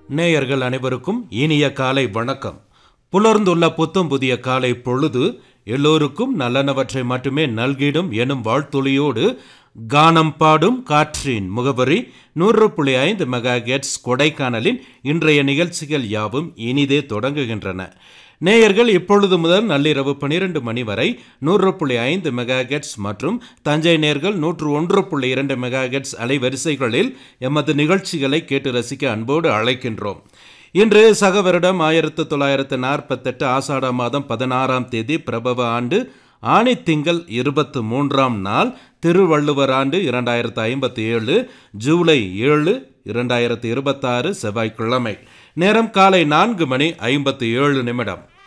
நேயர்கள் அனைவருக்கும் இனிய காலை வணக்கம் புலர்ந்துள்ள புத்தம் புதிய காலை பொழுது எல்லோருக்கும் நல்லனவற்றை மட்டுமே நல்கிடும் எனும் வாழ்த்துளியோடு கானம் பாடும் காற்றின் முகவரி நூறு புள்ளி ஐந்து மெகா கெட்ஸ் கொடைக்கானலின் இன்றைய நிகழ்ச்சிகள் யாவும் இனிதே தொடங்குகின்றன நேயர்கள் இப்பொழுது முதல் நள்ளிரவு பனிரெண்டு மணி வரை நூறு புள்ளி ஐந்து மெகா கெட்ஸ் மற்றும் தஞ்சை நேர்கள் நூற்று ஒன்று புள்ளி இரண்டு மெகா கெட்ஸ் அலைவரிசைகளில் எமது நிகழ்ச்சிகளை கேட்டு ரசிக்க அன்போடு அழைக்கின்றோம் இன்று சக வருடம் ஆயிரத்து தொள்ளாயிரத்து நாற்பத்தெட்டு ஆசாட மாதம் பதினாறாம் தேதி பிரபவ ஆண்டு ஆணி திங்கள் இருபத்து மூன்றாம் நாள் திருவள்ளுவர் ஆண்டு இரண்டாயிரத்து ஐம்பத்தி ஏழு ஜூலை ஏழு இரண்டாயிரத்து இருபத்தாறு செவ்வாய்க்கிழமை நேரம் காலை நான்கு மணி ஐம்பத்தி ஏழு நிமிடம்